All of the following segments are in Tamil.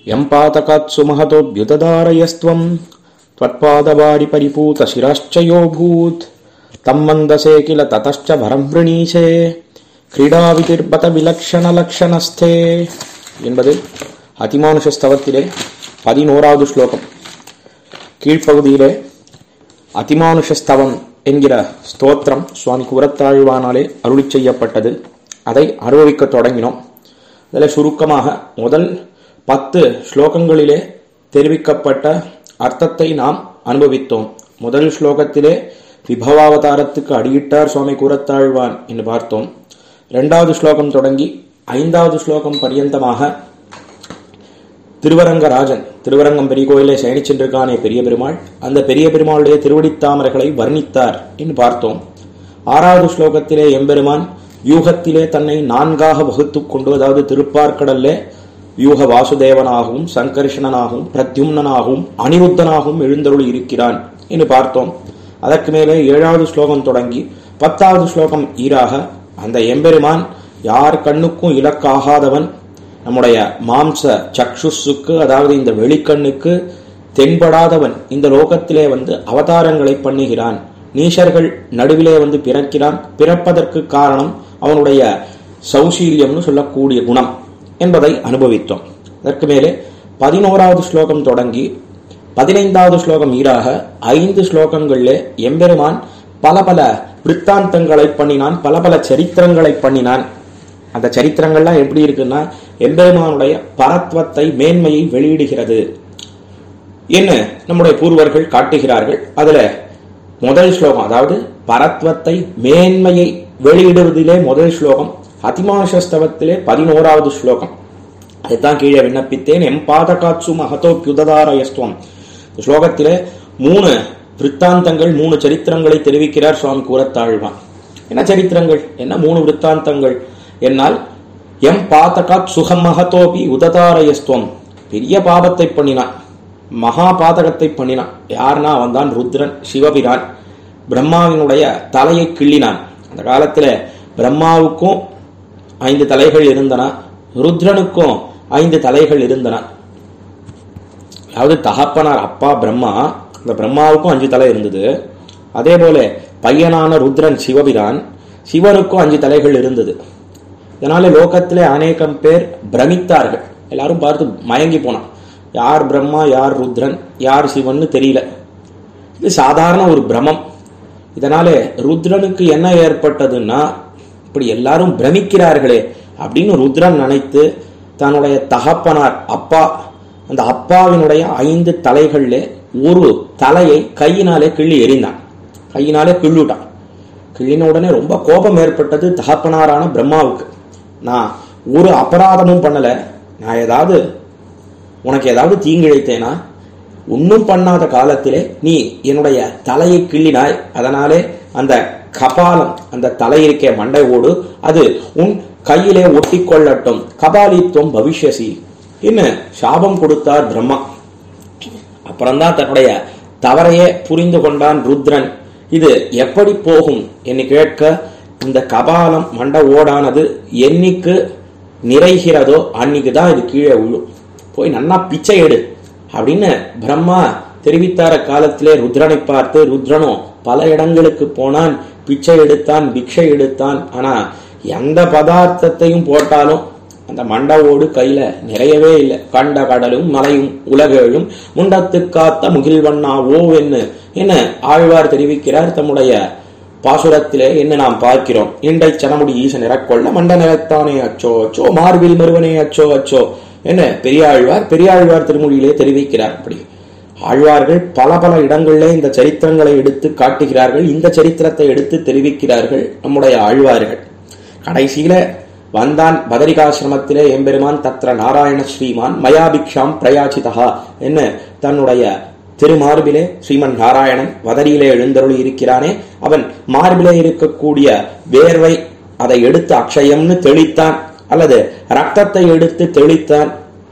यं पातकात्सु महतोऽभ्युदधारयस्त्वम् त्वत्पादवारि परिपूतशिरश्च योऽभूत् तं मन्दसे किल ततश्च वरं वृणीचे क्रीडावितिर्बत विलक्षणलक्षणस्थे என்பது அதிமானுஷ ஸ்தவத்திலே பதினோராவது ஸ்லோகம் கீழ்ப்பகுதியிலே அதிமானுஷ ஸ்தவம் என்கிற ஸ்தோத்திரம் சுவாமி குரத்தாழ்வானாலே அருளி செய்யப்பட்டது அதை அனுபவிக்க தொடங்கினோம் அதில் சுருக்கமாக முதல் பத்து ஸ்லோகங்களிலே தெரிவிக்கப்பட்ட அர்த்தத்தை நாம் அனுபவித்தோம் முதல் ஸ்லோகத்திலே விபவாவதாரத்துக்கு அடியிட்டார் சுவாமி கூறத்தாழ்வான் என்று பார்த்தோம் இரண்டாவது ஸ்லோகம் தொடங்கி ஐந்தாவது ஸ்லோகம் பரியந்தமாக திருவரங்கராஜன் திருவரங்கம் பெரிய கோயிலே சயனிச்சென்றிருக்கானே பெரிய பெருமாள் அந்த பெரிய பெருமாளுடைய திருவடித்தாமரைகளை வர்ணித்தார் என்று பார்த்தோம் ஆறாவது ஸ்லோகத்திலே எம்பெருமான் வியூகத்திலே தன்னை நான்காக வகுத்து கொண்டு அதாவது திருப்பார்க்கடல்லே வியூக வாசுதேவனாகவும் சங்கர்ஷணனாகவும் பிரத்யும்னனாகவும் அனிருத்தனாகவும் எழுந்தருள் இருக்கிறான் என்று பார்த்தோம் அதற்கு மேலே ஏழாவது ஸ்லோகம் தொடங்கி பத்தாவது ஸ்லோகம் ஈராக அந்த எம்பெருமான் யார் கண்ணுக்கும் இலக்காகாதவன் நம்முடைய மாம்ச சக்ஷுஸுக்கு அதாவது இந்த வெளிக்கண்ணுக்கு தென்படாதவன் இந்த லோகத்திலே வந்து அவதாரங்களை பண்ணுகிறான் நீஷர்கள் நடுவிலே வந்து பிறக்கிறான் பிறப்பதற்கு காரணம் அவனுடைய சௌசீல்யம்னு சொல்லக்கூடிய குணம் என்பதை அனுபவித்தோம் அதற்கு மேலே பதினோராவது ஸ்லோகம் தொடங்கி பதினைந்தாவது ஸ்லோகம் ஈராக ஐந்து ஸ்லோகங்களிலே எம்பெருமான் பல பல விற்த்தாந்தங்களை பண்ணினான் பல பல சரித்திரங்களை பண்ணினான் அந்த சரித்திரங்கள்லாம் எப்படி இருக்குன்னா எம்பெருமானுடைய பரத்வத்தை மேன்மையை வெளியிடுகிறது என்ன நம்முடைய பூர்வர்கள் காட்டுகிறார்கள் அதுல முதல் ஸ்லோகம் அதாவது பரத்வத்தை மேன்மையை வெளியிடுவதிலே முதல் ஸ்லோகம் அதிமானுஷஸ்தவத்திலே பதினோராவது ஸ்லோகம் அதைத்தான் கீழே விண்ணப்பித்தேன் எம் பாதகாட்சு மகதோப்யுததாரயஸ்துவம் இந்த ஸ்லோகத்திலே மூணு விற்த்தாந்தங்கள் மூணு சரித்திரங்களை தெரிவிக்கிறார் சுவாமி கூறத்தாழ்வான் என்ன சரித்திரங்கள் என்ன மூணு விற்த்தாந்தங்கள் என்னால் எம் பாதகாத் சுகம் மகதோபி உததாரயஸ்துவம் பெரிய பாபத்தை பண்ணினான் மகா பாதகத்தை பண்ணினான் யார்னா வந்தான் ருத்ரன் சிவபிரான் பிரம்மாவினுடைய தலையை கிள்ளினான் அந்த காலத்துல பிரம்மாவுக்கும் ஐந்து தலைகள் இருந்தன ருத்ரனுக்கும் ஐந்து தலைகள் இருந்தன அதாவது தகப்பனார் அப்பா பிரம்மா அந்த பிரம்மாவுக்கும் அஞ்சு தலை இருந்தது அதே போல பையனான ருத்ரன் சிவபிரான் சிவனுக்கும் அஞ்சு தலைகள் இருந்தது இதனால லோகத்திலே அநேகம் பேர் பிரமித்தார்கள் எல்லாரும் பார்த்து மயங்கி போனான் யார் பிரம்மா யார் ருத்ரன் யார் சிவன்னு தெரியல இது சாதாரண ஒரு பிரமம் இதனால ருத்ரனுக்கு என்ன ஏற்பட்டதுன்னா இப்படி எல்லாரும் பிரமிக்கிறார்களே அப்படின்னு ருத்ரன் நினைத்து தன்னுடைய தகப்பனார் அப்பா அந்த அப்பாவினுடைய ஐந்து தலைகள்ல ஒரு தலையை கையினாலே கிள்ளி எறிந்தான் கையினாலே கிள்ளுட்டான் கிள்ளின உடனே ரொம்ப கோபம் ஏற்பட்டது தகப்பனாரான பிரம்மாவுக்கு நான் ஒரு அபராதமும் பண்ணல நான் ஏதாவது உனக்கு ஏதாவது தீங்கிழைத்தேனா ஒன்னும் பண்ணாத காலத்திலே நீ என்னுடைய தலையை கிள்ளினாய் அதனாலே அந்த கபாலம் அந்த தலையிருக்கே மண்டை ஓடு அது உன் கையிலே ஒட்டி கொள்ளட்டும் கபாலித்துவம் பவிஷ்யசி என்ன சாபம் கொடுத்தார் பிரம்மா அப்புறம்தான் தன்னுடைய தவறையே புரிந்து கொண்டான் ருத்ரன் இது எப்படி போகும் என்று கேட்க இந்த கபாலம் மண்ட ஓடானது என்னைக்கு நிறைகிறதோ அன்னைக்கு தான் இது கீழே விழும் போய் நன்னா பிச்சை எடு அப்படின்னு பிரம்மா தெரிவித்தார காலத்திலே ருத்ரனை பார்த்து ருத்ரனும் பல இடங்களுக்கு போனான் பிச்சை எடுத்தான் பிக்ஷை எடுத்தான் ஆனா எந்த பதார்த்தத்தையும் போட்டாலும் அந்த மண்டவோடு கையில நிறையவே இல்லை கண்ட கடலும் மலையும் உலகேழும் முண்டத்து காத்த முகில்வண்ணா ஓ என்ன என்ன ஆழ்வார் தெரிவிக்கிறார் தம்முடைய பாசுரத்திலே என்ன நாம் பார்க்கிறோம் இண்டை சனமுடி ஈசன் இறக்கொள்ள மண்ட நிறத்தானே அச்சோ அச்சோ மார்பில் மருவனே அச்சோ அச்சோ என்ன பெரியாழ்வார் பெரியாழ்வார் திருமொழியிலே தெரிவிக்கிறார் அப்படி ஆழ்வார்கள் பல பல இடங்களிலே இந்த சரித்திரங்களை எடுத்து காட்டுகிறார்கள் இந்த சரித்திரத்தை எடுத்து தெரிவிக்கிறார்கள் நம்முடைய ஆழ்வார்கள் கடைசியில வந்தான் பதரிகாசிரமத்திலே எம்பெருமான் தத்ர நாராயண ஸ்ரீமான் மயாபிக்ஷாம் பிரயாச்சிதா என்ன தன்னுடைய திருமார்பிலே ஸ்ரீமன் நாராயணன் வதரியிலே எழுந்தருளி இருக்கிறானே அவன் மார்பிலே இருக்கக்கூடிய வேர்வை அதை எடுத்து அக்ஷயம்னு தெளித்தான் அல்லது ரத்தத்தை எடுத்து தெளித்தான்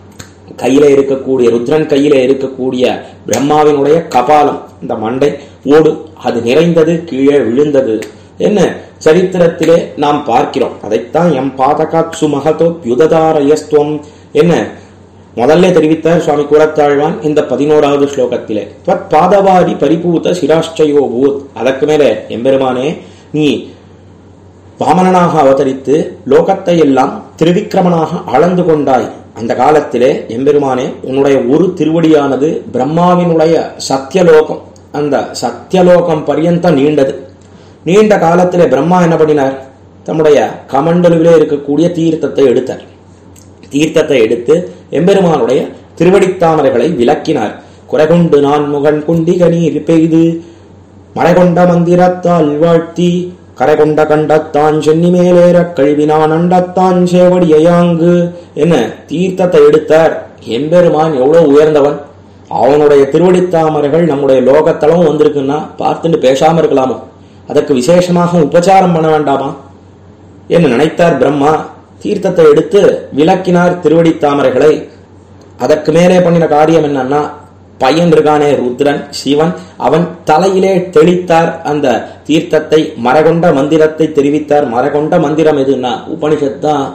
கையில இருக்கக்கூடிய ருத்ரன் கையில இருக்கக்கூடிய பிரம்மாவினுடைய கபாலம் இந்த மண்டை ஓடு அது நிறைந்தது கீழே விழுந்தது என்ன சரித்திரத்திலே நாம் பார்க்கிறோம் அதைத்தான் எம் பாதகாட்சு மகதோ யுததாரயஸ்துவம் என்ன முதல்ல தெரிவித்தார் சுவாமி கூறத்தாழ்வான் இந்த பதினோராவது ஸ்லோகத்திலே துவத் பாதவாரி பரிபூத சிராஷ்டயோ பூத் அதற்கு மேலே எம்பெருமானே நீ வாமனனாக அவதரித்து லோகத்தை எல்லாம் திருவிக்கிரமனாக அளந்து கொண்டாய் அந்த காலத்திலே எம்பெருமானே உன்னுடைய ஒரு திருவடியானது பிரம்மாவினுடைய சத்தியலோகம் அந்த சத்தியலோகம் பரியந்தம் நீண்டது நீண்ட காலத்திலே பிரம்மா என்ன பண்ணினார் தம்முடைய கமண்டலுவிலே இருக்கக்கூடிய தீர்த்தத்தை எடுத்தார் தீர்த்தத்தை எடுத்து எம்பெருமானுடைய திருவடித்தாமரைகளை விளக்கினார் குறைகொண்டு நான் முகன் குண்டிக நீர் பெய்து மறைகொண்ட மந்திரத்தால் வாழ்த்தி கரைகொண்ட கண்டத்தான் சென்னி மேலேறக் கழுவினான் அண்டத்தான் சேவடியாங்கு என்ன தீர்த்தத்தை எடுத்தார் எம்பெருமான் எவ்வளவு உயர்ந்தவன் அவனுடைய திருவடித்தாமரைகள் நம்முடைய லோகத்தளவும் வந்திருக்குன்னா பார்த்துட்டு பேசாம இருக்கலாமோ அதற்கு விசேஷமாக உபச்சாரம் பண்ண வேண்டாமா என்று நினைத்தார் பிரம்மா தீர்த்தத்தை எடுத்து விளக்கினார் திருவடித்தாமரைகளை அதற்கு மேலே பண்ணின காரியம் என்னன்னா பையன் இருக்கானே ருத்ரன் சிவன் அவன் தலையிலே தெளித்தார் அந்த தீர்த்தத்தை மரகொண்ட மந்திரத்தை தெரிவித்தார் மரகொண்ட மந்திரம் எதுன்னா உபனிஷத் தான்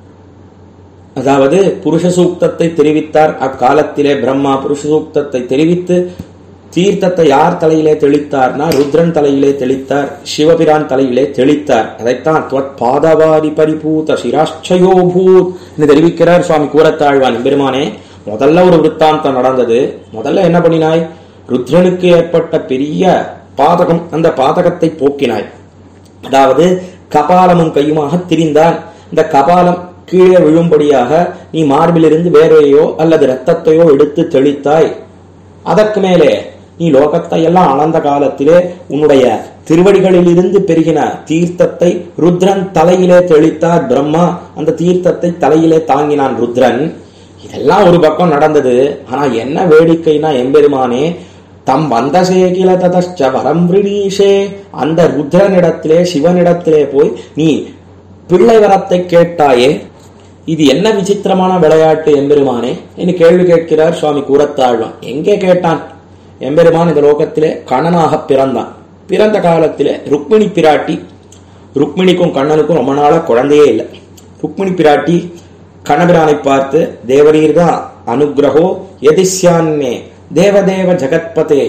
அதாவது புருஷ சூக்தத்தை தெரிவித்தார் அக்காலத்திலே பிரம்மா புருஷ சூக்தத்தை தெரிவித்து தீர்த்தத்தை யார் தலையிலே தெளித்தார்னா ருத்ரன் தலையிலே தெளித்தார் சிவபிரான் தலையிலே தெளித்தார் அதைத்தான் துவத் பாதவாதி பரிபூத சிராஷ்டயோ பூத் என்று தெரிவிக்கிறார் சுவாமி கூறத்தாழ்வான் பெருமானே முதல்ல ஒரு விற்த்தாந்தம் நடந்தது முதல்ல என்ன பண்ணினாய் ருத்ரனுக்கு ஏற்பட்ட பெரிய பாதகம் அந்த பாதகத்தை போக்கினாய் அதாவது கபாலமும் கையுமாக திரிந்தான் இந்த கபாலம் கீழே விழும்படியாக நீ மார்பிலிருந்து வேறையோ அல்லது இரத்தத்தையோ எடுத்து தெளித்தாய் அதற்கு மேலே நீ லோகத்தை எல்லாம் அளந்த காலத்திலே உன்னுடைய திருவடிகளிலிருந்து பெருகின தீர்த்தத்தை ருத்ரன் தலையிலே தெளித்தார் பிரம்மா அந்த தீர்த்தத்தை தலையிலே தாங்கினான் ருத்ரன் இதெல்லாம் ஒரு பக்கம் நடந்தது ஆனா என்ன வேடிக்கைனா எம்பெருமானே தம் வந்தசேகில ததச்ச வரம் விரீஷே அந்த ருத்ரனிடத்திலே சிவனிடத்திலே போய் நீ பிள்ளை வரத்தை கேட்டாயே இது என்ன விசித்திரமான விளையாட்டு எம்பெருமானே என்று கேள்வி கேட்கிறார் சுவாமி கூறத்தாழ்வான் எங்கே கேட்டான் எம்பெருமான் இந்த லோகத்திலே கண்ணனாக பிறந்தான் பிறந்த காலத்திலே ருக்மிணி பிராட்டி ருக்மிணிக்கும் கண்ணனுக்கும் ரொம்ப நாளா குழந்தையே இல்லை ருக்மிணி பிராட்டி கண்ணபிரானை பார்த்து தேவரீர் தான் அனுகிரகோ எதிஸ்யான்னே தேவதேவ ஜெகத்பதே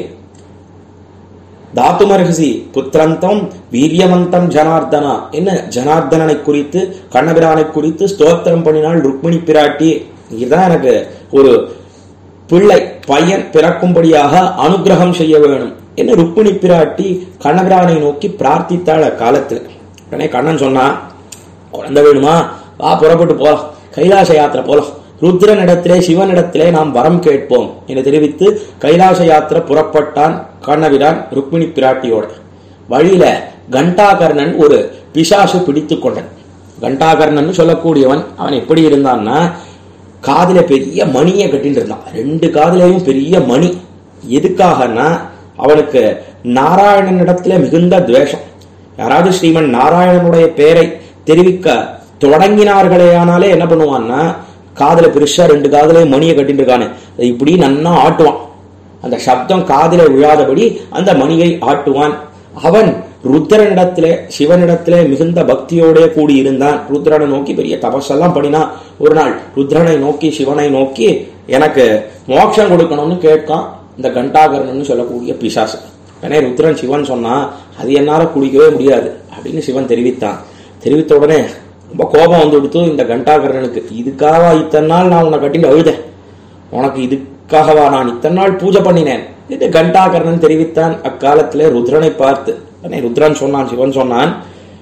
தாத்துமர்ஹசி புத்திரந்தம் வீரியமந்தம் ஜனார்தனா என்ன ஜனார்தனனை குறித்து கண்ணபிரானை குறித்து ஸ்தோத்திரம் பண்ணினாள் ருக்மிணி பிராட்டி இதுதான் எனக்கு ஒரு பிள்ளை பையன் பிறக்கும்படியாக அனுகிரகம் செய்ய வேணும் என்ன ருக்மிணி பிராட்டி கண்ணபிரானை நோக்கி பிரார்த்தித்தாள் அக்காலத்தில் உடனே கண்ணன் சொன்னா குழந்தை வேணுமா வா புறப்பட்டு போலாம் கைலாச யாத்திரை போலாம் ருத்ரனிடத்திலே சிவனிடத்திலே நாம் வரம் கேட்போம் என தெரிவித்து கைலாச யாத்திரை புறப்பட்டான் கண்ணபிரான் ருக்மிணி பிராட்டியோட வழியில கண்டாகர்ணன் ஒரு பிசாசு பிடித்து கொண்டான் கண்டாகர்ணன் சொல்லக்கூடியவன் அவன் எப்படி இருந்தான்னா காதுல பெரிய மணியை கட்டிட்டு இருந்தான் ரெண்டு காதுலயும் பெரிய மணி எதுக்காகனா அவனுக்கு நாராயணனிடத்துல மிகுந்த துவேஷம் யாராவது ஸ்ரீமன் நாராயணனுடைய பெயரை தெரிவிக்க தொடங்கினார்களேயானாலே என்ன பண்ணுவான்னா காதுல பெருசா ரெண்டு காதுலயும் மணியை கட்டிட்டு இருக்கானு அதை இப்படி நன்னா ஆட்டுவான் அந்த சப்தம் காதில விழாதபடி அந்த மணியை ஆட்டுவான் அவன் ருத்ரனிடத்திலே சிவனிடத்திலே மிகுந்த பக்தியோட கூடி இருந்தான் ருத்ரனை நோக்கி பெரிய தபஸெல்லாம் பண்ணினான் ஒரு நாள் ருத்ரனை நோக்கி சிவனை நோக்கி எனக்கு மோட்சம் கொடுக்கணும்னு கேட்கான் இந்த கண்டாகரன் சொல்லக்கூடிய பிசாசு உடனே ருத்ரன் சிவன் சொன்னா அது என்னால குடிக்கவே முடியாது அப்படின்னு சிவன் தெரிவித்தான் தெரிவித்த உடனே ரொம்ப கோபம் வந்து கொடுத்து இந்த கண்டாகரனுக்கு இதுக்காக இத்தனை நாள் நான் உன்னை கட்டிட்டு அழுதேன் உனக்கு இதுக்காகவா நான் இத்தனை நாள் பூஜை பண்ணினேன் இது கண்டாகர்ணன் தெரிவித்தான் அக்காலத்திலே ருத்ரனை பார்த்து உடனே ருத்ரன் சொன்னான் சிவன் சொன்னான்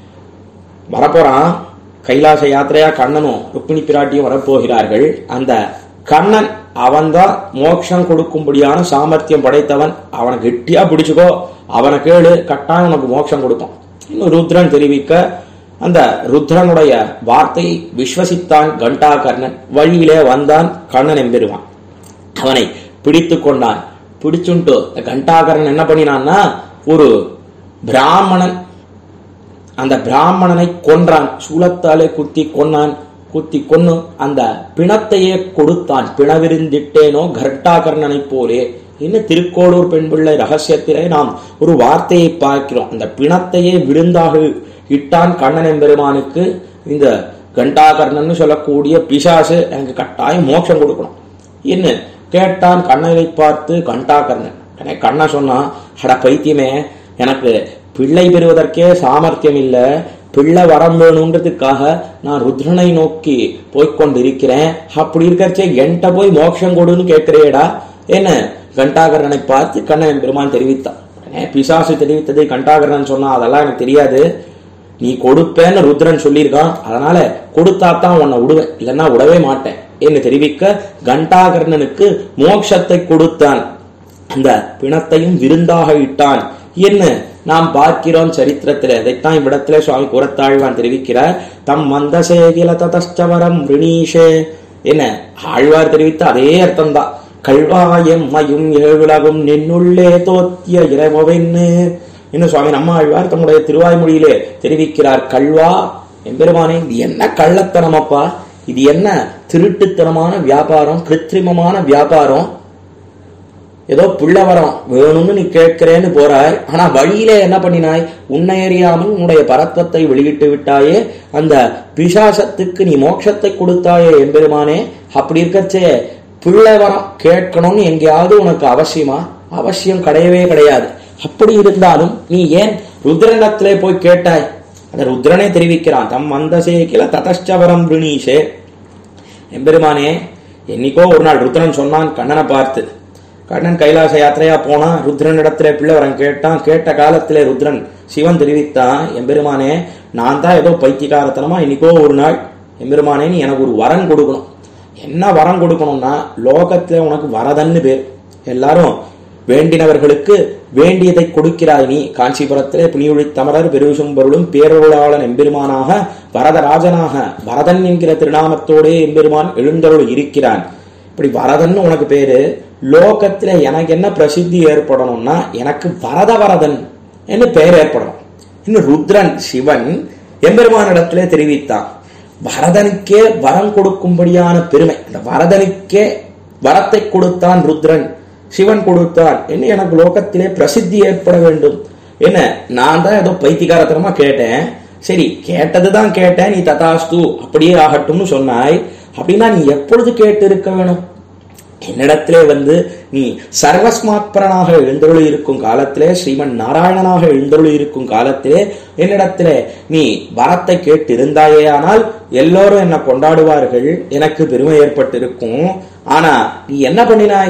வரப்போறான் கைலாச யாத்திரையா கண்ணனும் ருக்மிணி பிராட்டியும் வரப்போகிறார்கள் அந்த கண்ணன் அவன்தான் மோட்சம் கொடுக்கும்படியான சாமர்த்தியம் படைத்தவன் அவனை கெட்டியா பிடிச்சுக்கோ அவனை கேளு கட்டாயம் உனக்கு மோட்சம் கொடுப்பான் இன்னும் ருத்ரன் தெரிவிக்க அந்த ருத்ரனுடைய வார்த்தையை விஸ்வசித்தான் கண்டாகர்ணன் வழியிலே வந்தான் கண்ணன் எம்பெருவான் அவனை பிடித்து கொண்டான் பிடிச்சுண்டு கண்டாகரன் என்ன பண்ணினான்னா ஒரு பிராமணன் அந்த பிராமணனை கொன்றான் சூலத்தாலே குத்தி கொன்னான் குத்தி கொன்னு அந்த பிணத்தையே கொடுத்தான் பிணவிருந்திட்டேனோ கர்டாகர்ணனை போலே இன்னும் திருக்கோளூர் பெண் பிள்ளை ரகசியத்திலே நாம் ஒரு வார்த்தையை பார்க்கிறோம் அந்த பிணத்தையே விருந்தாக இட்டான் கண்ணன் எம்பெருமானுக்கு இந்த கண்டாகர்ணன் சொல்லக்கூடிய பிசாசு எனக்கு கட்டாயம் மோட்சம் கொடுக்கணும் என்ன கேட்டான் கண்ணனை பார்த்து கண்டாகர்ணன் உடனே கண்ணா சொன்னான் அட பைத்தியமே எனக்கு பிள்ளை பெறுவதற்கே சாமர்த்தியம் இல்ல பிள்ளை வரம் வேணுன்றதுக்காக நான் ருத்ரனை நோக்கி போய்க்கொண்டிருக்கிறேன் அப்படி இருக்கச்சே என்கிட்ட போய் மோட்சம் கொடுன்னு கேட்கிறேடா என்ன கண்டாகரனை பார்த்து கண்ணன் பெருமான் தெரிவித்தான் உடனே பிசாசு தெரிவித்ததை கண்டாகரன் சொன்னா அதெல்லாம் எனக்கு தெரியாது நீ கொடுப்பேன்னு ருத்ரன் சொல்லியிருக்கான் அதனால கொடுத்தா தான் உன்னை விடுவேன் இல்லைன்னா விடவே மாட்டேன் என்று தெரிவிக்க கண்டாகர்ணனுக்கு மோட்சத்தை கொடுத்தான் அந்த பிணத்தையும் விருந்தாக இட்டான் என்ன நாம் பார்க்கிறோம் சரித்திரத்தில் இதைத்தான் இவ்விடத்திலே சுவாமி குரத்தாழ்வான் தெரிவிக்கிறார் தம் மந்தசேகில ததஸ்டவரம் ரிணீஷே என்ன ஆழ்வார் தெரிவித்த அதே அர்த்தம்தான் கல்வாயம் மயும் ஏழுலகும் நின்னுள்ளே தோத்திய இரவென்னு இன்னும் சுவாமி நம்ம ஆழ்வார் தம்முடைய திருவாய்மொழியிலே தெரிவிக்கிறார் கல்வா எம்பெருமானே இது என்ன கள்ளத்தனமப்பா இது என்ன திருட்டுத்தனமான வியாபாரம் கிருத்திரிமமான வியாபாரம் ஏதோ புள்ள வரம் வேணும்னு நீ கேட்கிறேன்னு போறாய் ஆனா வழியிலே என்ன பண்ணினாய் உன்னை அறியாமல் உன்னுடைய பரத்வத்தை வெளியிட்டு விட்டாயே அந்த பிசாசத்துக்கு நீ மோட்சத்தை கொடுத்தாயே எம்பெருமானே அப்படி இருக்கச்சே பிள்ளை வரம் கேட்கணும்னு எங்கேயாவது உனக்கு அவசியமா அவசியம் கிடையவே கிடையாது அப்படி இருந்தாலும் நீ ஏன் ருத்ரனிடத்திலே போய் கேட்டாய் அந்த ருத்ரனே தெரிவிக்கிறான் தம் மந்தசே கில ததஷ்டவரம் ருணீஷே எம்பெருமானே என்னைக்கோ ஒரு நாள் ருத்ரன் சொன்னான் கண்ணனை பார்த்து கண்ணன் கைலாச யாத்திரையா போனா ருத்ரன் இடத்துல பிள்ளை வரம் கேட்டான் கேட்ட காலத்திலே ருத்ரன் சிவன் தெரிவித்தான் எம்பெருமானே நான் தான் ஏதோ பைத்தியகாரத்தனமா இன்னைக்கோ ஒரு நாள் எம்பெருமானே நீ எனக்கு ஒரு வரம் கொடுக்கணும் என்ன வரம் கொடுக்கணும்னா லோகத்துல உனக்கு வரதன்னு பேர் எல்லாரும் வேண்டினவர்களுக்கு வேண்டியதை கொடுக்கிறாய் நீ காஞ்சிபுரத்திலே புனியுழி தமரர் பெருசும்பொருளும் பேரொருளாளன் எம்பெருமானாக வரதராஜனாக வரதன் என்கிற திருநாமத்தோடே எம்பெருமான் எழுந்தருள் இருக்கிறான் இப்படி வரதன் உனக்கு பேரு லோகத்துல எனக்கு என்ன பிரசித்தி ஏற்படணும்னா எனக்கு வரத வரதன் என்று பெயர் ஏற்படணும் இன்னும் ருத்ரன் சிவன் எம்பெருமானிடத்திலே தெரிவித்தான் வரதனுக்கே வரம் கொடுக்கும்படியான பெருமை அந்த வரதனுக்கே வரத்தை கொடுத்தான் ருத்ரன் சிவன் கொடுத்தான் என்ன எனக்கு லோகத்திலே பிரசித்தி ஏற்பட வேண்டும் என்ன நான் தான் ஏதோ பைத்தியகாரத்தனமா கேட்டேன் சரி கேட்டதுதான் கேட்டேன் நீ ததாஸ்து அப்படியே ஆகட்டும்னு சொன்னாய் அப்படின்னா நீ எப்பொழுது கேட்டு இருக்க வேணும் என்னிடத்திலே வந்து நீ சர்வஸ்மாத்பரனாக எழுந்தருளி இருக்கும் காலத்திலே ஸ்ரீமன் நாராயணனாக எழுந்தருளி இருக்கும் காலத்திலே என்னிடத்திலே நீ வரத்தை கேட்டு இருந்தாயே ஆனால் எல்லோரும் என்ன கொண்டாடுவார்கள் எனக்கு பெருமை ஏற்பட்டிருக்கும் ஆனா நீ என்ன பண்ணினாய்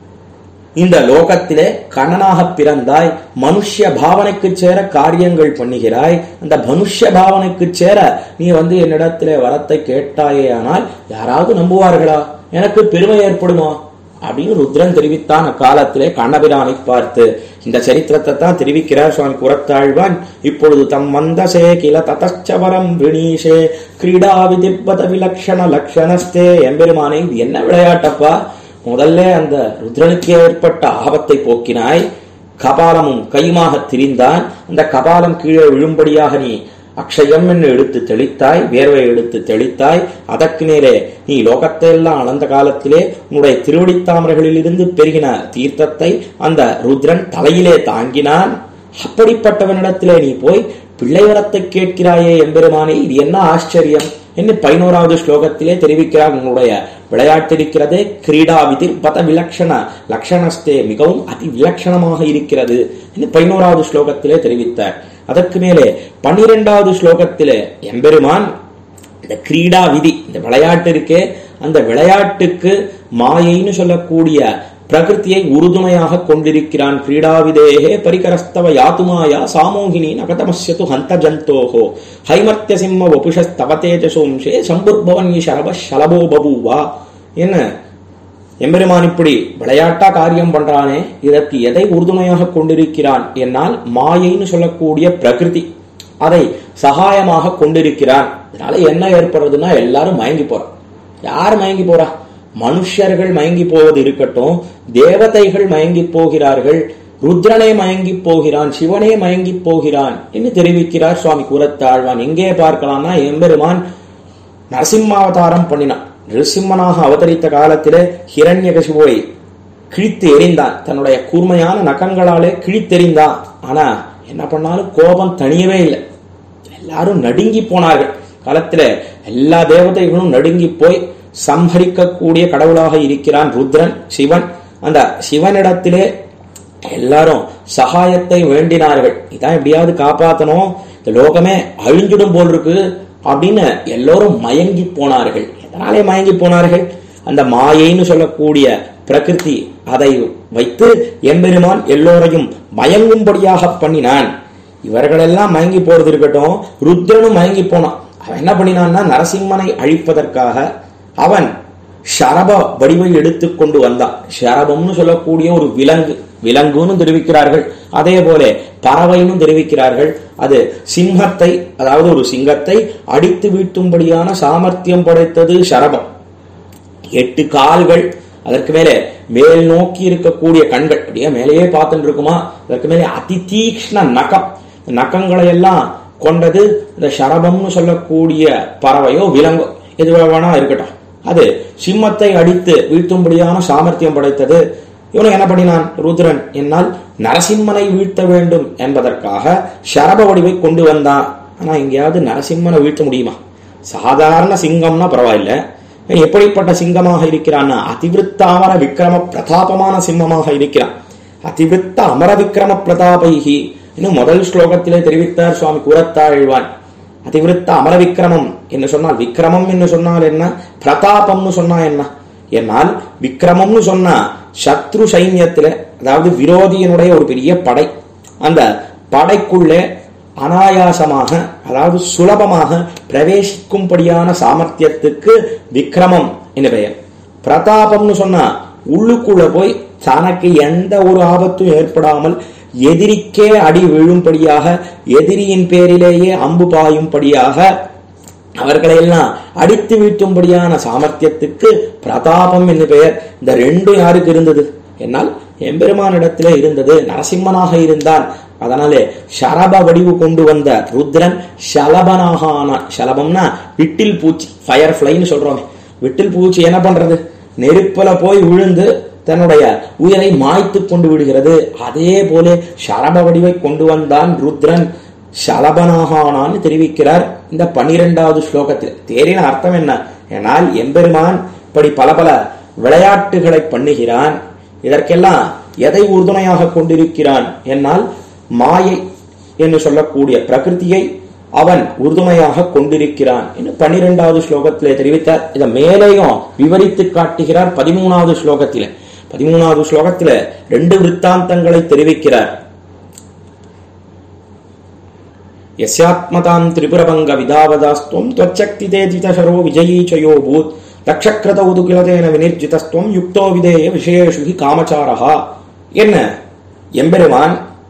இந்த லோகத்திலே கண்ணனாக பிறந்தாய் மனுஷ்ய பாவனைக்கு சேர காரியங்கள் பண்ணுகிறாய் அந்த மனுஷ்ய பாவனைக்கு சேர நீ வந்து என்னிடத்திலே வரத்தை கேட்டாயே ஆனால் யாராவது நம்புவார்களா எனக்கு பெருமை ஏற்படுமா அப்படின்னு ருத்ரன் தெரிவித்தான் அக்காலத்திலே கண்ணபிரானை பார்த்து இந்த சரித்திரத்தை தான் தெரிவிக்கிறார் சுவாமி குரத்தாழ்வான் இப்பொழுது தம் மந்தசே கில ததச்சவரம் ரிணீஷே கிரீடா விதிப்பத விலக்ஷண லக்ஷணஸ்தே எம்பெருமானே இது என்ன விளையாட்டப்பா முதல்ல அந்த ருத்ரனுக்கு ஏற்பட்ட ஆபத்தை போக்கினாய் கபாலமும் கையுமாக திரிந்தான் அந்த கபாலம் கீழே விழும்படியாக நீ அக்ஷயம் என்று எடுத்து தெளித்தாய் வேர்வை எடுத்து தெளித்தாய் அதற்கு நேரே நீ லோகத்தை எல்லாம் அளந்த காலத்திலே உன்னுடைய திருவடித்தாமரைகளிலிருந்து பெருகின தீர்த்தத்தை அந்த ருத்ரன் தலையிலே தாங்கினான் அப்படிப்பட்டவனிடத்திலே நீ போய் பிள்ளை வரத்தை கேட்கிறாயே எம்பெருமானே இது என்ன ஆச்சரியம் என்று பதினோராவது ஸ்லோகத்திலே தெரிவிக்கிறார் உன்னுடைய விளையாட்டிருக்கிறதே கிரீடா விதிர் பத விலக்ஷண லக்ஷணஸ்தே மிகவும் அதி விலட்சணமாக இருக்கிறது என்று பதினோராவது ஸ்லோகத்திலே தெரிவித்தார் அதற்கு மேலே பன்னிரெண்டாவது ஸ்லோகத்திலே எம்பெருமான் இந்த கிரீடா விதி இந்த விளையாட்டு இருக்கே அந்த விளையாட்டுக்கு மாயைன்னு சொல்லக்கூடிய பிரகிருத்தியை உறுதுணையாக கொண்டிருக்கிறான் கிரீடாவிதேகே பரிகரஸ்தவ யாத்துமாயா சாமோகினி நகதமஸ்யது ஹந்த ஜந்தோஹோ ஹைமர்த்திய சிம்ம வபுஷஸ்தவ தேஜசோம்சே சம்புர்பவன் சரப சலபோ பபூவா என்ன எம்பெருமான் இப்படி விளையாட்டா காரியம் பண்றானே இதற்கு எதை உறுதுணையாக கொண்டிருக்கிறான் என்னால் மாயைன்னு சொல்லக்கூடிய பிரகிருதி அதை சகாயமாக கொண்டிருக்கிறான் இதனால என்ன ஏற்படுறதுன்னா எல்லாரும் மயங்கி போறான் யார் மயங்கி போறா மனுஷர்கள் மயங்கி போவது இருக்கட்டும் தேவதைகள் மயங்கி போகிறார்கள் ருத்ரனே மயங்கி போகிறான் சிவனே மயங்கி போகிறான் என்று தெரிவிக்கிறார் சுவாமி கூறத்தாழ்வான் எங்கே பார்க்கலாம்னா எம்பெருமான் நரசிம்மாவதாரம் பண்ணினான் நிருசிம்மனாக அவதரித்த காலத்திலே ஹிரண்யகசிபுவை கிழித்து எறிந்தான் தன்னுடைய கூர்மையான நகங்களாலே கிழித்தெறிந்தான் ஆனா என்ன பண்ணாலும் கோபம் தனியவே இல்லை எல்லாரும் நடுங்கி போனார்கள் காலத்துல எல்லா தேவதைகளும் நடுங்கி போய் சம்ஹரிக்கக்கூடிய கடவுளாக இருக்கிறான் ருத்ரன் சிவன் அந்த சிவனிடத்திலே எல்லாரும் சகாயத்தை வேண்டினார்கள் இதான் எப்படியாவது காப்பாத்தணும் இந்த லோகமே அழிஞ்சிடும் போல் இருக்கு அப்படின்னு எல்லோரும் மயங்கி போனார்கள் எதனாலே மயங்கி போனார்கள் அந்த மாயைன்னு சொல்லக்கூடிய பிரகிருதி அதை வைத்து எம்பெருமான் எல்லோரையும் மயங்கும்படியாக பண்ணினான் இவர்களெல்லாம் மயங்கி போறது இருக்கட்டும் ருத்ரனும் மயங்கி போனான் அவன் என்ன பண்ணினான்னா நரசிம்மனை அழிப்பதற்காக அவன் ஷரப வடிவை எடுத்துக்கொண்டு வந்தான் ஷரபம்னு சொல்லக்கூடிய ஒரு விலங்கு விலங்குன்னு தெரிவிக்கிறார்கள் அதே போல பறவைன்னு தெரிவிக்கிறார்கள் அது சிங்கத்தை அதாவது ஒரு சிங்கத்தை அடித்து வீட்டும்படியான சாமர்த்தியம் படைத்தது ஷரபம் எட்டு கால்கள் அதற்கு மேலே மேல் நோக்கி இருக்கக்கூடிய கண்கள் அப்படியே மேலேயே பார்த்துட்டு இருக்குமா அதற்கு மேலே அதி தீக்ஷ்ண நகம் நகங்களை எல்லாம் கொண்டது இந்த ஷரபம்னு சொல்லக்கூடிய பறவையோ விலங்கோ எது வேணா இருக்கட்டும் அது சிம்மத்தை அடித்து வீழ்த்தும்படியான சாமர்த்தியம் படைத்தது இவனும் என்ன பண்ணினான் ருத்ரன் என்னால் நரசிம்மனை வீழ்த்த வேண்டும் என்பதற்காக ஷரப வடிவை கொண்டு வந்தான் ஆனா எங்கேயாவது நரசிம்மனை வீழ்த்த முடியுமா சாதாரண சிங்கம்னா பரவாயில்ல இவன் எப்படிப்பட்ட சிங்கமாக இருக்கிறான்னா அதிவிருத்த அமர விக்ரம பிரதாபமான சிம்மமாக இருக்கிறான் அதிவிருத்த அமர விக்ரம பிரதாபைகி இன்னும் முதல் ஸ்லோகத்திலே தெரிவித்தார் சுவாமி கூறத்தாழ்வான் அதிவிருத்த அமர விக்ரமம் என்று சொன்னால் விக்ரமம் என்று சொன்னால் என்ன பிரதாபம்னு சொன்னா என்ன என்னால் விக்ரமம்னு சொன்னா சத்ரு சைன்யத்தில அதாவது விரோதியினுடைய ஒரு பெரிய படை அந்த படைக்குள்ளே அனாயாசமாக அதாவது சுலபமாக பிரவேசிக்கும்படியான சாமர்த்தியத்துக்கு விக்ரமம் என்று பெயர் பிரதாபம்னு சொன்னா உள்ளுக்குள்ள போய் தனக்கு எந்த ஒரு ஆபத்தும் ஏற்படாமல் எதிரிக்கே அடி விழும்படியாக எதிரியின் பேரிலேயே அம்பு பாயும்படியாக அவர்களை எல்லாம் அடித்து வீட்டும்படியான சாமர்த்தியத்துக்கு பிரதாபம் என்று பெயர் இந்த ரெண்டும் யாருக்கு இருந்தது என்னால் எம்பெருமானிடத்திலே இருந்தது நரசிம்மனாக இருந்தான் அதனாலே ஷரப வடிவு கொண்டு வந்த ருத்ரன் ஷலபனாக ஆனான் ஷலபம்னா விட்டில் பூச்சி ஃபயர் ஃபிளைன்னு சொல்றோமே விட்டில் பூச்சி என்ன பண்றது நெருப்புல போய் விழுந்து தன்னுடைய உயிரை மாய்த்து கொண்டு விடுகிறது அதே போல ஷரப வடிவை கொண்டு வந்தான் ருத்ரன் ஷலபனாகானான்னு தெரிவிக்கிறார் இந்த பன்னிரெண்டாவது ஸ்லோகத்தில் தேரின அர்த்தம் என்ன ஏனால் எம்பெருமான் இப்படி பல பல விளையாட்டுகளை பண்ணுகிறான் இதற்கெல்லாம் எதை உறுதுணையாக கொண்டிருக்கிறான் என்னால் மாயை என்று சொல்லக்கூடிய பிரகிருதியை அவன் உறுதுணையாக கொண்டிருக்கிறான் என்று பன்னிரெண்டாவது ஸ்லோகத்திலே தெரிவித்தார் இதை மேலேயும் விவரித்து காட்டுகிறார் பதிமூணாவது ஸ்லோகத்திலே பதிமூணாவது ஸ்லோகத்தில ரெண்டு விற்த்தாந்தங்களை தெரிவிக்கிறார் यस्यात्मतां त्रिपुरभङ्गविधावदास्त्वं त्वच्चक्तिते जितशरो विजयी च यो भूत् தக்ஷக்கிரத உதுகிலதேன வினிர்ஜிதஸ்துவம் யுக்தோ விதேய விசேஷு ஹி காமச்சாரஹா என்ன எம்பெருமான்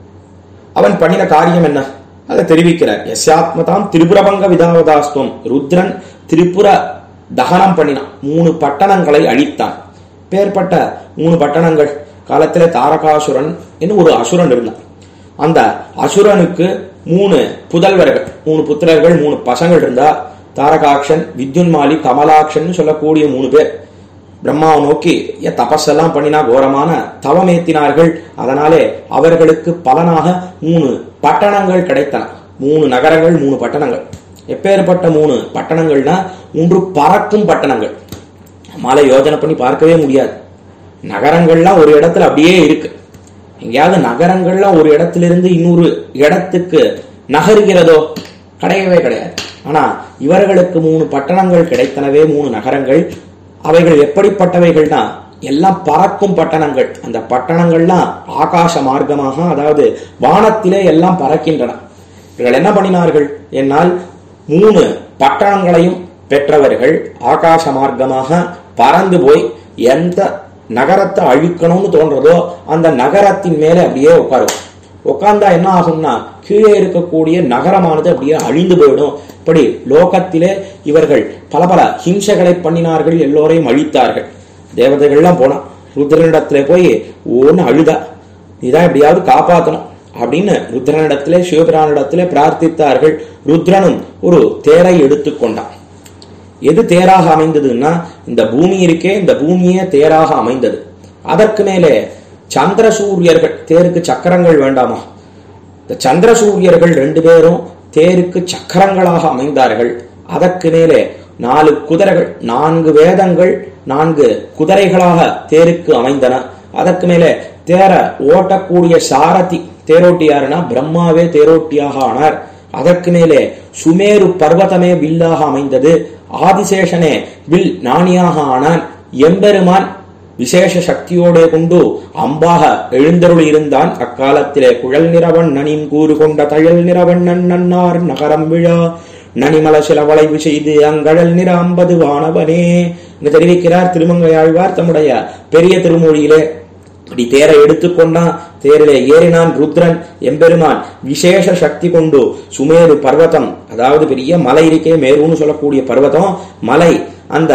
அவன் பண்ணின காரியம் என்ன அதை தெரிவிக்கிறார் எஸ்யாத்மதாம் திரிபுரபங்க விதாவதாஸ்துவம் ருத்ரன் திரிபுர தகனம் பண்ணினான் மூணு பட்டணங்களை அழித்தான் பேர்பட்ட மூணு பட்டணங்கள் காலத்துல தாரகாசுரன் என்று ஒரு அசுரன் இருந்தான் அந்த அசுரனுக்கு மூணு புதல்வர்கள் மூணு புத்திரர்கள் மூணு பசங்கள் இருந்தா தாரகாக்ஷன் வித்யுன்மாலி கமலாக்ஷன் சொல்லக்கூடிய மூணு பேர் பிரம்மாவை நோக்கி ஏன் தபஸெல்லாம் பண்ணினா கோரமான தவம் ஏத்தினார்கள் அதனாலே அவர்களுக்கு பலனாக மூணு பட்டணங்கள் கிடைத்தன மூணு நகரங்கள் மூணு பட்டணங்கள் எப்பேற்பட்ட மூணு பட்டணங்கள்னா மூன்று பறக்கும் பட்டணங்கள் நம்மால யோஜனை பண்ணி பார்க்கவே முடியாது நகரங்கள்லாம் ஒரு இடத்துல அப்படியே இருக்கு எங்கேயாவது நகரங்கள்லாம் ஒரு இடத்திலிருந்து இன்னொரு இடத்துக்கு நகருகிறதோ கிடையவே கிடையாது ஆனா இவர்களுக்கு மூணு பட்டணங்கள் கிடைத்தனவே மூணு நகரங்கள் அவைகள் எப்படிப்பட்டவைகள்னா எல்லாம் பறக்கும் பட்டணங்கள் அந்த பட்டணங்கள்லாம் ஆகாச மார்க்கமாக அதாவது வானத்திலே எல்லாம் பறக்கின்றன இவர்கள் என்ன பண்ணினார்கள் என்னால் மூணு பட்டணங்களையும் பெற்றவர்கள் ஆகாச மார்க்கமாக பறந்து போய் எந்த நகரத்தை அழிக்கணும்னு தோன்றதோ அந்த நகரத்தின் மேல அப்படியே உட்காருவோம் உட்கார்ந்தா என்ன ஆகும்னா கீழே இருக்கக்கூடிய நகரமானது அப்படியே அழிந்து போயிடும் இப்படி லோகத்திலே இவர்கள் பல பல ஹிம்சைகளை பண்ணினார்கள் எல்லோரையும் அழித்தார்கள் தேவதைகள்லாம் போனா ருத்ரனிடத்துல போய் ஓன்னு அழுதா நீதான் எப்படியாவது காப்பாத்தணும் அப்படின்னு ருத்ரனிடத்திலே சிவபிரானிடத்திலே பிரார்த்தித்தார்கள் ருத்ரனும் ஒரு தேரை எடுத்துக்கொண்டான் எது தேராக அமைந்ததுன்னா இந்த பூமி இருக்கே இந்த பூமியே தேராக அமைந்தது அதற்கு மேலே சந்திர சூரியர்கள் தேருக்கு சக்கரங்கள் வேண்டாமா இந்த சந்திர சூரியர்கள் ரெண்டு பேரும் தேருக்கு சக்கரங்களாக அமைந்தார்கள் அதற்கு மேலே நாலு குதிரைகள் நான்கு வேதங்கள் நான்கு குதிரைகளாக தேருக்கு அமைந்தன அதற்கு மேலே தேர ஓட்டக்கூடிய சாரதி தேரோட்டி யாருன்னா பிரம்மாவே தேரோட்டியாக ஆனார் அதற்கு மேலே சுமேரு பர்வதமே வில்லாக அமைந்தது ஆதிசேஷனே வில் நாணியாக ஆனான் எம்பெருமான் விசேஷ சக்தியோட கொண்டு அம்பாக எழுந்தருள் இருந்தான் அக்காலத்திலே குழல் நிறவன் நனின் கூறு கொண்ட தழல் நிறவன் நன்னார் நகரம் விழா நனிமல சில வளைவு செய்து அங்கழல் நிற அம்பது வானவனே என்று தெரிவிக்கிறார் திருமங்கையாழ்வார் தம்முடைய பெரிய திருமொழியிலே அப்படி தேரை எடுத்துக்கொண்டான் தேரிலே ஏறினான் ருத்ரன் எம்பெருமான் விசேஷ சக்தி கொண்டு சுமேரு பர்வதம் அதாவது பெரிய மலை இருக்கே மேருன்னு சொல்லக்கூடிய பர்வதம் மலை அந்த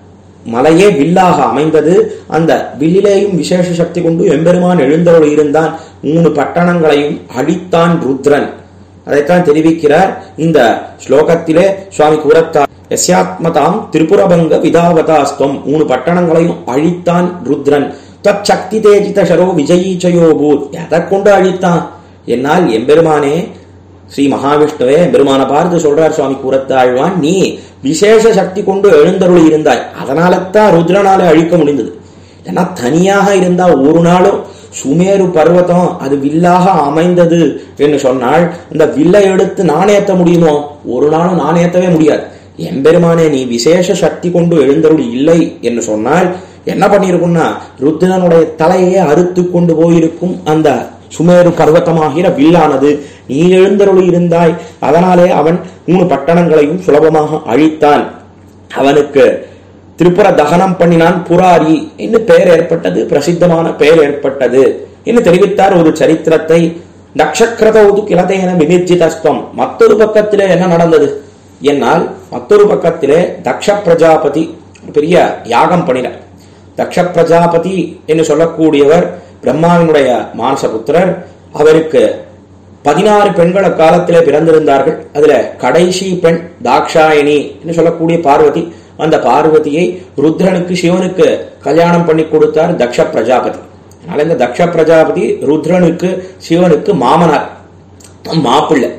மலையே வில்லாக அமைந்தது அந்த வில்லிலேயும் விசேஷ சக்தி கொண்டு எம்பெருமான் எழுந்தருள் இருந்தான் மூணு பட்டணங்களையும் அழித்தான் ருத்ரன் அதைத்தான் தெரிவிக்கிறார் இந்த ஸ்லோகத்திலே சுவாமி கூறத்தார் எஸ்யாத்மதாம் திரிபுரபங்க விதாவதாஸ்தம் மூணு பட்டணங்களையும் அழித்தான் ருத்ரன் தற்சக்தி தேஜித சரோ விஜயீச்சயோ பூத் எதை கொண்டு அழித்தான் என்னால் எம்பெருமானே ஸ்ரீ மகாவிஷ்ணுவே பெருமான பார்த்து சொல்றார் சுவாமி கூறத்தாழ்வான் நீ விசேஷ சக்தி கொண்டு எழுந்தருள் இருந்தாய் அதனால தான் ருத்ரனாலே அழிக்க முடிந்தது ஏன்னா தனியாக இருந்தா ஒரு நாளும் சுமேரு பர்வதம் அது வில்லாக அமைந்தது என்று சொன்னால் இந்த வில்லை எடுத்து நாணேத்த முடியுமோ ஒரு நாளும் நாணேத்தவே முடியாது எம்பெருமானே நீ விசேஷ சக்தி கொண்டு எழுந்தருள் இல்லை என்று சொன்னால் என்ன பண்ணிருக்கும்னா ருத்ரனுடைய தலையே அறுத்து கொண்டு போயிருக்கும் அந்த சுமேரு பர்வத்தமாகிற வில்லானது நீ எழுந்தருளி இருந்தாய் அதனாலே அவன் மூணு பட்டணங்களையும் சுலபமாக அழித்தான் அவனுக்கு திரிபுர தகனம் பண்ணினான் புராரி என்று பெயர் ஏற்பட்டது பிரசித்தமான பெயர் ஏற்பட்டது என்று தெரிவித்தார் ஒரு சரித்திரத்தை நக்ஷக்கிரதவுது கிளதேன வினிர்ஜிதஸ்தம் மற்றொரு பக்கத்திலே என்ன நடந்தது என்னால் மற்றொரு பக்கத்திலே தக்ஷ பிரஜாபதி பெரிய யாகம் பண்ணினார் தக்ஷ பிரஜாபதி என்று சொல்லக்கூடியவர் பிரம்மாவினுடைய மானசபுத்திரர் அவருக்கு பதினாறு பெண்கள் அக்காலத்திலே பிறந்திருந்தார்கள் அதுல கடைசி பெண் தாக்ஷாயணி என்று சொல்லக்கூடிய பார்வதி அந்த பார்வதியை ருத்ரனுக்கு சிவனுக்கு கல்யாணம் பண்ணி கொடுத்தார் தக்ஷ பிரஜாபதி அதனால இந்த தக்ஷ பிரஜாபதி ருத்ரனுக்கு சிவனுக்கு மாமனார் மாப்பிள்ளை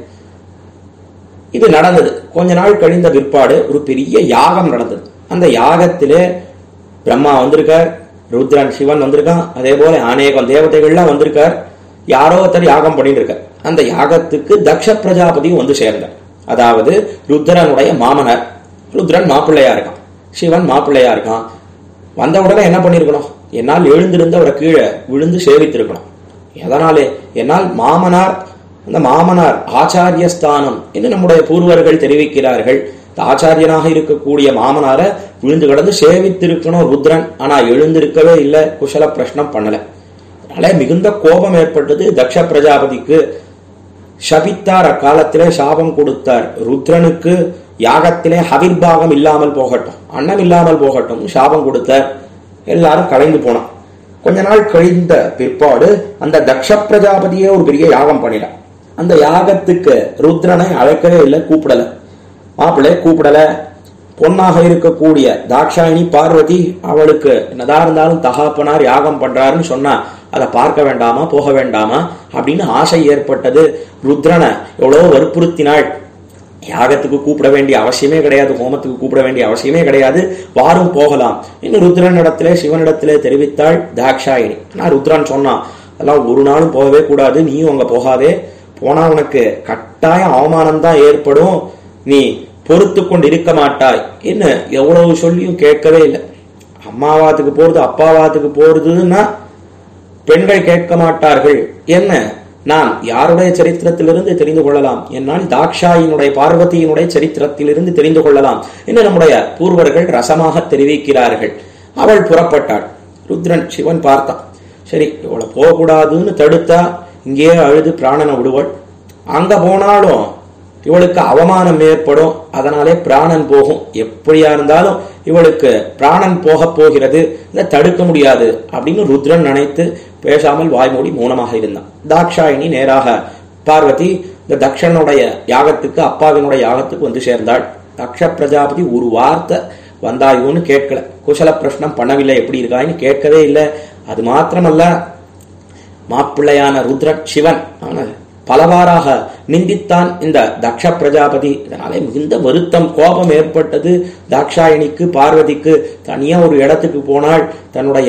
இது நடந்தது கொஞ்ச நாள் கழிந்த பிற்பாடு ஒரு பெரிய யாகம் நடந்தது அந்த யாகத்திலே பிரம்மா வந்திருக்கார் ருத்ரன் சிவன் வந்திருக்கான் அதே போல அநேகம் தேவதைகள்லாம் வந்திருக்கார் யாரோ ஒருத்தர் யாகம் பண்ணிட்டு இருக்கார் அந்த யாகத்துக்கு தக்ஷ பிரஜாபதியும் வந்து சேர்ந்தார் அதாவது ருத்ரனுடைய மாமனார் ருத்ரன் மாப்பிள்ளையா இருக்கான் சிவன் மாப்பிள்ளையா இருக்கான் வந்த உடனே என்ன பண்ணிருக்கணும் என்னால் எழுந்திருந்து அவரை கீழே விழுந்து சேவித்திருக்கணும் எதனாலே என்னால் மாமனார் அந்த மாமனார் ஆச்சாரிய ஸ்தானம் என்று நம்முடைய பூர்வர்கள் தெரிவிக்கிறார்கள் ஆச்சாரியனாக இருக்கக்கூடிய மாமனார விழுந்து கிடந்து சேவித்திருக்கணும் ருத்ரன் ஆனா எழுந்திருக்கவே இல்லை குசல பிரஷ்னம் பண்ணல அதனால மிகுந்த கோபம் ஏற்பட்டது தக்ஷ பிரஜாபதிக்கு சபித்தார் அக்காலத்திலே சாபம் கொடுத்தார் ருத்ரனுக்கு யாகத்திலே ஹவிர்பாகம் இல்லாமல் போகட்டும் அன்னம் இல்லாமல் போகட்டும் சாபம் கொடுத்தார் எல்லாரும் கலைந்து போனான் கொஞ்ச நாள் கழிந்த பிற்பாடு அந்த தக்ஷ பிரஜாபதியே ஒரு பெரிய யாகம் பண்ணினார் அந்த யாகத்துக்கு ருத்ரனை அழைக்கவே இல்லை கூப்பிடல மாப்பிள்ளை கூப்பிடல பொன்னாக இருக்கக்கூடிய தாக்ஷாயினி பார்வதி அவளுக்கு என்னதான் இருந்தாலும் தகாப்பனார் யாகம் பண்றாருன்னு சொன்னா அதை பார்க்க வேண்டாமா போக வேண்டாமா அப்படின்னு ஆசை ஏற்பட்டது ருத்ரனை எவ்வளோ வற்புறுத்தினாள் யாகத்துக்கு கூப்பிட வேண்டிய அவசியமே கிடையாது ஹோமத்துக்கு கூப்பிட வேண்டிய அவசியமே கிடையாது வாரும் போகலாம் இன்னும் ருத்ரன் இடத்திலே சிவனிடத்திலே தெரிவித்தாள் தாக்ஷாயினி ஆனா ருத்ரன் சொன்னான் அதெல்லாம் ஒரு நாளும் போகவே கூடாது நீயும் அங்க போகாதே போனா உனக்கு கட்டாயம் அவமானம் தான் ஏற்படும் நீ பொறுத்து கொண்டு இருக்க மாட்டாய் என்ன எவ்வளவு சொல்லியும் கேட்கவே இல்லை அம்மாவாத்துக்கு போறது அப்பாவாத்துக்கு போறதுன்னா பெண்கள் கேட்க மாட்டார்கள் என்ன நாம் யாருடைய சரித்திரத்திலிருந்து தெரிந்து கொள்ளலாம் என்னால் தாக்ஷாயினுடைய பார்வதியினுடைய சரித்திரத்திலிருந்து தெரிந்து கொள்ளலாம் என்று நம்முடைய பூர்வர்கள் ரசமாக தெரிவிக்கிறார்கள் அவள் புறப்பட்டாள் ருத்ரன் சிவன் பார்த்தான் சரி இவளை போகக்கூடாதுன்னு தடுத்தா இங்கேயே அழுது பிராணனை விடுவள் அங்க போனாலும் இவளுக்கு அவமானம் ஏற்படும் அதனாலே பிராணன் போகும் எப்படியா இருந்தாலும் இவளுக்கு பிராணன் போக போகிறது இதை தடுக்க முடியாது அப்படின்னு ருத்ரன் நினைத்து பேசாமல் வாய்மூடி மௌனமாக இருந்தான் தாக்ஷாயினி நேராக பார்வதி இந்த தக்ஷனுடைய யாகத்துக்கு அப்பாவினுடைய யாகத்துக்கு வந்து சேர்ந்தாள் தக்ஷ பிரஜாபதி ஒரு வார்த்தை வந்தாயோன்னு கேட்கல குசல பிரஷ்னம் பண்ணவில்லை எப்படி இருக்காயின்னு கேட்கவே இல்லை அது மாத்திரமல்ல மாப்பிள்ளையான ருத்ரன் சிவன் அவன பலவாறாக நிந்தித்தான் இந்த தக்ஷ பிரஜாபதி இதனாலே மிகுந்த வருத்தம் கோபம் ஏற்பட்டது தாக்ஷாயணிக்கு பார்வதிக்கு தனியா ஒரு இடத்துக்கு போனாள் தன்னுடைய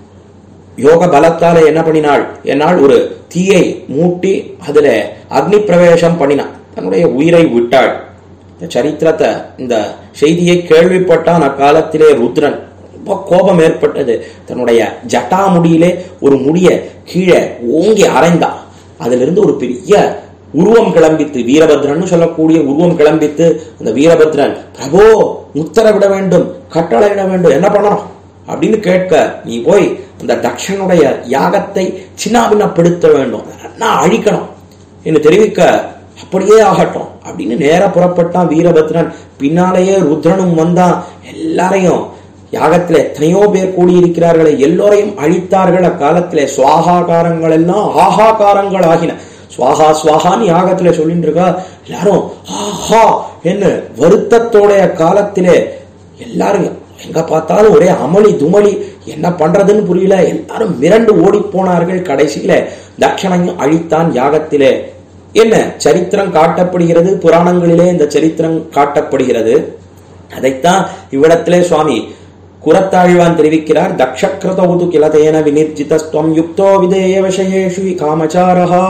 யோக பலத்தால என்ன பண்ணினாள் என்னால் ஒரு தீயை மூட்டி அதுல அக்னி பிரவேசம் பண்ணினாள் தன்னுடைய உயிரை விட்டாள் இந்த சரித்திரத்தை இந்த செய்தியை கேள்விப்பட்டான் அக்காலத்திலே ருத்ரன் ரொம்ப கோபம் ஏற்பட்டது தன்னுடைய ஜட்டா முடியிலே ஒரு முடிய கீழே ஓங்கி அரைந்தான் அதிலிருந்து ஒரு பெரிய உருவம் கிளம்பித்து வீரபத்ரன் சொல்லக்கூடிய உருவம் கிளம்பித்து அந்த வீரபத்ரன் பிரபோ உத்தரவிட வேண்டும் கட்டளையிட வேண்டும் என்ன பண்ணணும் அப்படின்னு கேட்க நீ போய் அந்த தக்ஷனுடைய யாகத்தை சின்னாபின்னப்படுத்த வேண்டும் நான் அழிக்கணும் என்று தெரிவிக்க அப்படியே ஆகட்டும் அப்படின்னு நேர புறப்பட்டான் வீரபத்ரன் பின்னாலேயே ருத்ரனும் வந்தான் எல்லாரையும் யாகத்துல எத்தனையோ பேர் கூடியிருக்கிறார்களே எல்லோரையும் அழித்தார்கள் அக்காலத்திலே சுவாகாகாரங்கள் எல்லாம் ஆகாகாரங்கள் ஆகின சுவாகா சுவாகான்னு யாகத்துல சொல்லிட்டு இருக்கா எல்லாரும் ஆஹா என்ன வருத்தத்தோடைய காலத்திலே எல்லாரும் எங்க பார்த்தாலும் ஒரே அமளி துமளி என்ன பண்றதுன்னு புரியல எல்லாரும் மிரண்டு ஓடி போனார்கள் கடைசியில தட்சணையும் அழித்தான் யாகத்திலே என்ன சரித்திரம் காட்டப்படுகிறது புராணங்களிலே இந்த சரித்திரம் காட்டப்படுகிறது அதைத்தான் இவ்விடத்திலே சுவாமி குரத்தாழ்வான் தெரிவிக்கிறார் தக்ஷக்ரதௌது கிளதேன வினிர்ஜிதஸ்துவம் யுக்தோ விதேய விஷயேஷு காமச்சாரஹா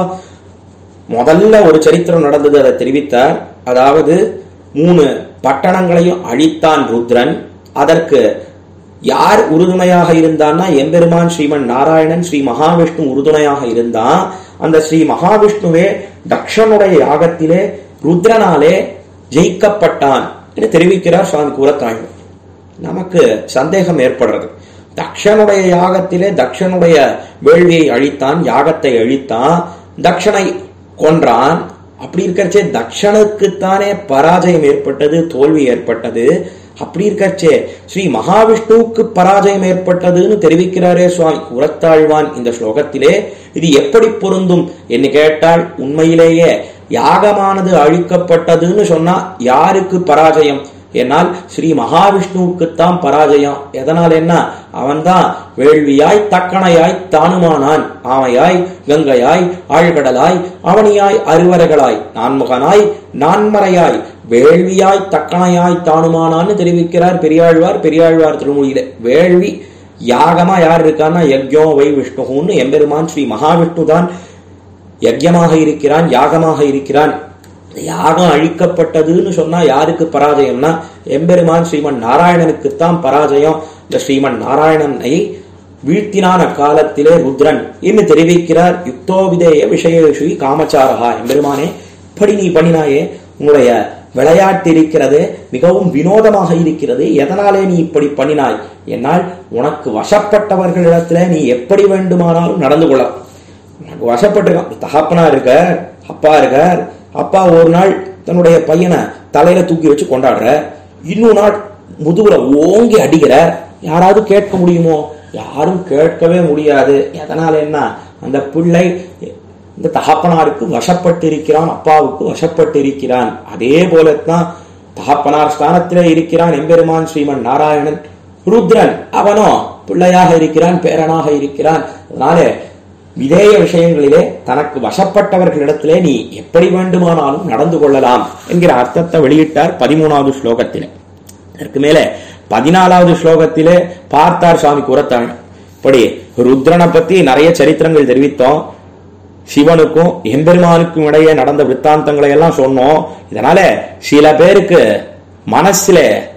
முதல்ல ஒரு சரித்திரம் நடந்தது அதை தெரிவித்தார் அதாவது மூணு பட்டணங்களையும் அழித்தான் ருத்ரன் அதற்கு யார் உறுதுணையாக இருந்தான்னா எம்பெருமான் ஸ்ரீமன் நாராயணன் ஸ்ரீ மகாவிஷ்ணு உறுதுணையாக இருந்தான் அந்த ஸ்ரீ மகாவிஷ்ணுவே தக்ஷனுடைய யாகத்திலே ருத்ரனாலே ஜெயிக்கப்பட்டான் என்று தெரிவிக்கிறார் சுவாமி கூறத்தாழ்வு நமக்கு சந்தேகம் ஏற்படுறது தக்ஷனுடைய யாகத்திலே தக்ஷனுடைய வேள்வியை அழித்தான் யாகத்தை அழித்தான் தக்ஷனை கொன்றான் அப்படி இருக்கிறச்சே தக்ஷனுக்குத்தானே பராஜயம் ஏற்பட்டது தோல்வி ஏற்பட்டது அப்படி இருக்கச்சே ஸ்ரீ மகாவிஷ்ணுவுக்கு பராஜயம் ஏற்பட்டதுன்னு தெரிவிக்கிறாரே சுவாமி உரத்தாழ்வான் இந்த ஸ்லோகத்திலே இது எப்படி பொருந்தும் என்று கேட்டால் உண்மையிலேயே யாகமானது அழிக்கப்பட்டதுன்னு சொன்னா யாருக்கு பராஜயம் என்னால் ஸ்ரீ மகாவிஷ்ணுவுக்குத்தான் பராஜயம் எதனால் என்ன அவன்தான் வேள்வியாய் தக்கணையாய் தானுமானான் ஆமையாய் கங்கையாய் ஆழ்கடலாய் அவனியாய் அருவரைகளாய் நான்முகனாய் நான்மறையாய் வேள்வியாய் தக்கணையாய் தானுமானான்னு தெரிவிக்கிறார் பெரியாழ்வார் பெரியாழ்வார் திருமொழியில வேள்வி யாகமா யார் இருக்கான்னா யக்யோ வை விஷ்ணுன்னு எம்பெருமான் ஸ்ரீ மகாவிஷ்ணு தான் யஜ்யமாக இருக்கிறான் யாகமாக இருக்கிறான் யாகம் அழிக்கப்பட்டதுன்னு சொன்னா யாருக்கு பராஜயம்னா எம்பெருமான் ஸ்ரீமன் நாராயணனுக்குத்தான் பராஜயம் இந்த ஸ்ரீமன் நாராயணனை வீழ்த்தினான காலத்திலே ருத்ரன் என்று தெரிவிக்கிறார் யுக்தோவிதேய விஷயேஷு காமச்சாரகா எம்பெருமானே இப்படி நீ பண்ணினாயே உன்னுடைய விளையாட்டு இருக்கிறது மிகவும் வினோதமாக இருக்கிறது எதனாலே நீ இப்படி பண்ணினாய் என்னால் உனக்கு வசப்பட்டவர்களிடத்துல நீ எப்படி வேண்டுமானாலும் நடந்து கொள்ளலாம் உனக்கு வசப்பட்டிருக்கான் தகப்பனா இருக்கார் அப்பா இருக்கார் அப்பா ஒரு நாள் தன்னுடைய பையனை தலையில தூக்கி வச்சு கொண்டாடுற இன்னொரு நாள் முதுகுல ஓங்கி அடிக்கிற யாராவது கேட்க முடியுமோ யாரும் கேட்கவே முடியாது எதனால என்ன அந்த பிள்ளை இந்த தகப்பனாருக்கு வசப்பட்டு இருக்கிறான் அப்பாவுக்கு வசப்பட்டு இருக்கிறான் அதே போலத்தான் தகப்பனார் ஸ்தானத்திலே இருக்கிறான் எம்பெருமான் ஸ்ரீமன் நாராயணன் ருத்ரன் அவனோ பிள்ளையாக இருக்கிறான் பேரனாக இருக்கிறான் அதனால விதேய விஷயங்களிலே தனக்கு வசப்பட்டவர்களிடத்திலே நீ எப்படி வேண்டுமானாலும் நடந்து கொள்ளலாம் என்கிற அர்த்தத்தை வெளியிட்டார் பதிமூணாவது ஸ்லோகத்திலே அதற்கு மேலே பதினாலாவது ஸ்லோகத்திலே பார்த்தார் சுவாமி கூறத்தான் இப்படி ருத்ரனை பத்தி நிறைய சரித்திரங்கள் தெரிவித்தோம் சிவனுக்கும் எம்பெருமானுக்கும் இடையே நடந்த விற்த்தாந்தங்களை எல்லாம் சொன்னோம் இதனால சில பேருக்கு மனசுல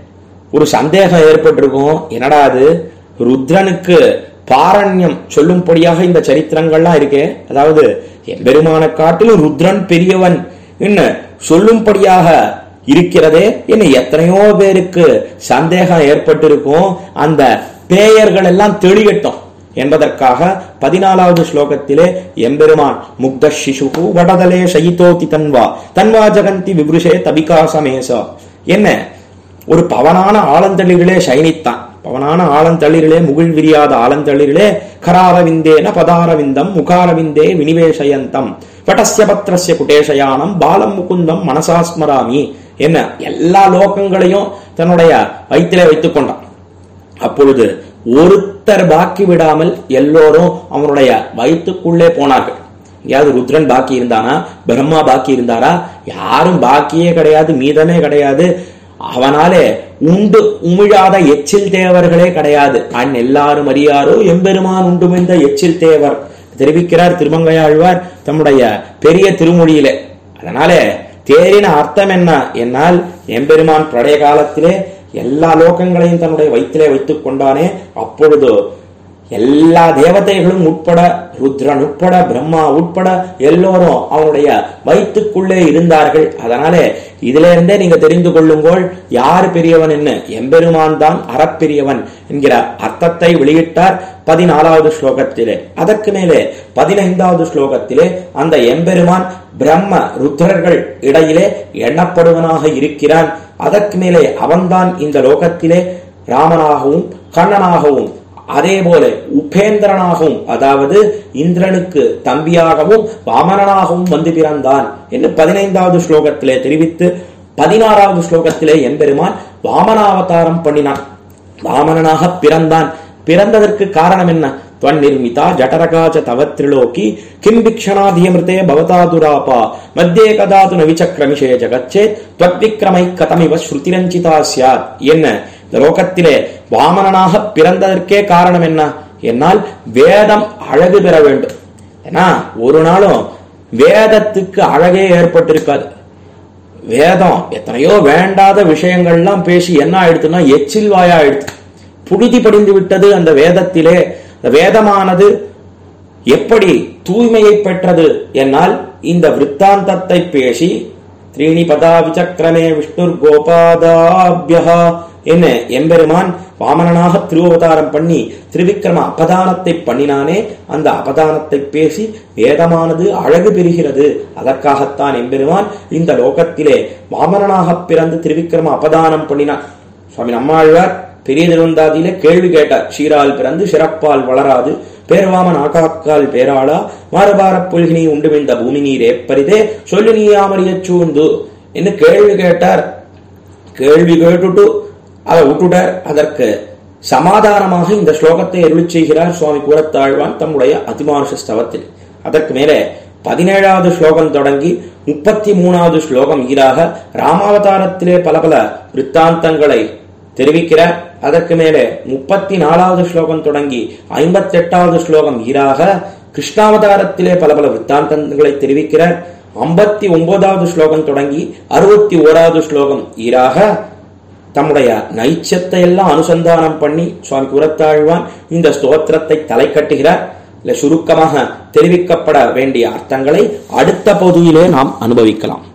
ஒரு சந்தேகம் ஏற்பட்டிருக்கும் என்னடா அது ருத்ரனுக்கு பாரண்யம் சொல்லும்படியாக இந்த சரித்திரங்கள்லாம் இருக்கே அதாவது எம்பெருமான காட்டிலும் ருத்ரன் பெரியவன் என்ன சொல்லும்படியாக இருக்கிறதே என்ன எத்தனையோ பேருக்கு சந்தேகம் ஏற்பட்டிருக்கும் அந்த பேயர்கள் எல்லாம் தெளியட்டும் என்பதற்காக பதினாலாவது ஸ்லோகத்திலே எம்பெருமான் முக்த சிசு வடதலே சயிதோதி தன்வா தன்வா ஜகந்தி விபுருஷே தபிகாசமேசா என்ன ஒரு பவனான ஆலந்தளிரிலே சயனித்தான் பவனான ஆலந்தளிரிலே முகில் விரியாத ஆலந்தளிரிலே கராரவிந்தேன பதாரவிந்தம் முகாரவிந்தே வினிவேஷயந்தம் வட்டஸ்ய பத்ரஸ்ய குட்டேஷயானம் பாலம் முகுந்தம் மனசாஸ்மராமி என்ன எல்லா லோகங்களையும் தன்னுடைய வயிற்றிலே வைத்துக் கொண்டான் அப்பொழுது ஒருத்தர் பாக்கி விடாமல் எல்லோரும் அவனுடைய வயிற்றுக்குள்ளே போனார்கள் எங்கேயாவது ருத்ரன் பாக்கி இருந்தானா பிரம்மா பாக்கி இருந்தாரா யாரும் பாக்கியே கிடையாது மீதமே கிடையாது அவனாலே உண்டு உமிழாத எச்சில் தேவர்களே கிடையாது அன் எல்லாரும் அறியாரோ எம்பெருமான் உண்டுமிழ்ந்த எச்சில் தேவர் தெரிவிக்கிறார் திருமங்கையாழ்வார் தம்முடைய பெரிய திருமொழியிலே அதனாலே தேரின அர்த்தம் என்ன என்னால் எம்பெருமான் பிரளய காலத்திலே எல்லா லோகங்களையும் தன்னுடைய வயிற்றிலே வைத்துக் கொண்டானே அப்பொழுது எல்லா தேவதைகளும் உட்பட ருத்ரன் உட்பட பிரம்மா உட்பட எல்லோரும் அவனுடைய வயிற்றுக்குள்ளே இருந்தார்கள் அதனாலே இதுல இருந்தே நீங்க தெரிந்து கொள்ளுங்கள் யார் பெரியவன் என்ன எம்பெருமான் தான் அறப்பெரியவன் என்கிற அர்த்தத்தை வெளியிட்டார் பதினாலாவது ஸ்லோகத்திலே அதற்கு மேலே பதினைந்தாவது ஸ்லோகத்திலே அந்த எம்பெருமான் பிரம்ம ருத்ரர்கள் இடையிலே எண்ணப்படுவனாக இருக்கிறான் அதற்கு மேலே அவன்தான் இந்த லோகத்திலே ராமனாகவும் கண்ணனாகவும் அதே போல உபேந்திரனாகவும் அதாவது இந்திரனுக்கு தம்பியாகவும் வாமனனாகவும் வந்து பிறந்தான் என்று பதினைந்தாவது ஸ்லோகத்திலே தெரிவித்து பதினாறாவது ஸ்லோகத்திலே எம்பெருமான் வாமனாவதாரம் பண்ணினான் வாமனனாக பிறந்தான் பிறந்ததற்கு காரணம் என்ன त्वन्निर्मिता जठरकाच तव त्रिलोकी किं भिक्षणाधियमृते भवता दुरापा मध्ये कदा तु न विचक्रमिषे जगच्चेत् त्वद्विक्रमै कथमिव ஸ்ருதிரஞ்சிதா ஸ்யாத் என்ன இந்த லோகத்திலே வாமனனாக பிறந்ததற்கே காரணம் என்ன என்னால் வேதம் அழகு பெற வேண்டும் ஏன்னா ஒரு நாளும் வேதத்துக்கு அழகே ஏற்பட்டிருக்காது வேதம் எத்தனையோ வேண்டாத விஷயங்கள்லாம் பேசி என்ன ஆயிடுத்துன்னா எச்சில் வாயா ஆயிடுத்து புழுதி படிந்து விட்டது அந்த வேதத்திலே அந்த வேதமானது எப்படி தூய்மையை பெற்றது என்னால் இந்த விற்த்தாந்தத்தை பேசி த்ரீணி பதா விசக்கிரமே விஷ்ணுர் கோபாதாபியா என்ன எம்பெருமான் வாமனனாக திருவவதாரம் பண்ணி திருவிக்கிரம அபதானத்தை பண்ணினானே அந்த அபதானத்தை பேசி வேதமானது அழகு பெறுகிறது அதற்காகத்தான் எம்பெருமான் இந்த லோகத்திலே வாமனனாக பிறந்து திருவிக்கிரம அபதானம் பண்ணினான் சுவாமி நம்மாழ்வார் பெரிய திருவந்தாதியில கேள்வி கேட்டார் சீரால் பிறந்து சிறப்பால் வளராது பேர்வாமன் ஆகாக்கால் பேராளா மாறுபார புல்கினி உண்டுமிழ்ந்த பூமி நீர் ஏப்பரிதே சொல்லு நீயாமறியச் சூழ்ந்து என்று கேள்வி கேட்டார் கேள்வி கேட்டுட்டு அதை விட்டுட்டார் அதற்கு சமாதானமாக இந்த ஸ்லோகத்தை அருளி செய்கிறார் சுவாமி கூறத்தாழ்வான் தம்முடைய அதிமானுஷ ஸ்தவத்தில் அதற்கு மேலே பதினேழாவது ஸ்லோகம் தொடங்கி முப்பத்தி மூணாவது ஸ்லோகம் ஈராக ராமாவதாரத்திலே பல பல விற்த்தாந்தங்களை தெரிவிக்கிறார் அதற்கு மேலே முப்பத்தி நாலாவது ஸ்லோகம் தொடங்கி ஐம்பத்தி எட்டாவது ஸ்லோகம் ஈராக கிருஷ்ணாவதாரத்திலே பல பல வித்தாந்தங்களை தெரிவிக்கிறார் ஐம்பத்தி ஒன்பதாவது ஸ்லோகம் தொடங்கி அறுபத்தி ஓராவது ஸ்லோகம் ஈராக தம்முடைய நைச்சத்தை எல்லாம் அனுசந்தானம் பண்ணி சுவாமி குரத்தாழ்வான் இந்த ஸ்தோத்திரத்தை தலை கட்டுகிறார் இல்ல சுருக்கமாக தெரிவிக்கப்பட வேண்டிய அர்த்தங்களை அடுத்த பகுதியிலே நாம் அனுபவிக்கலாம்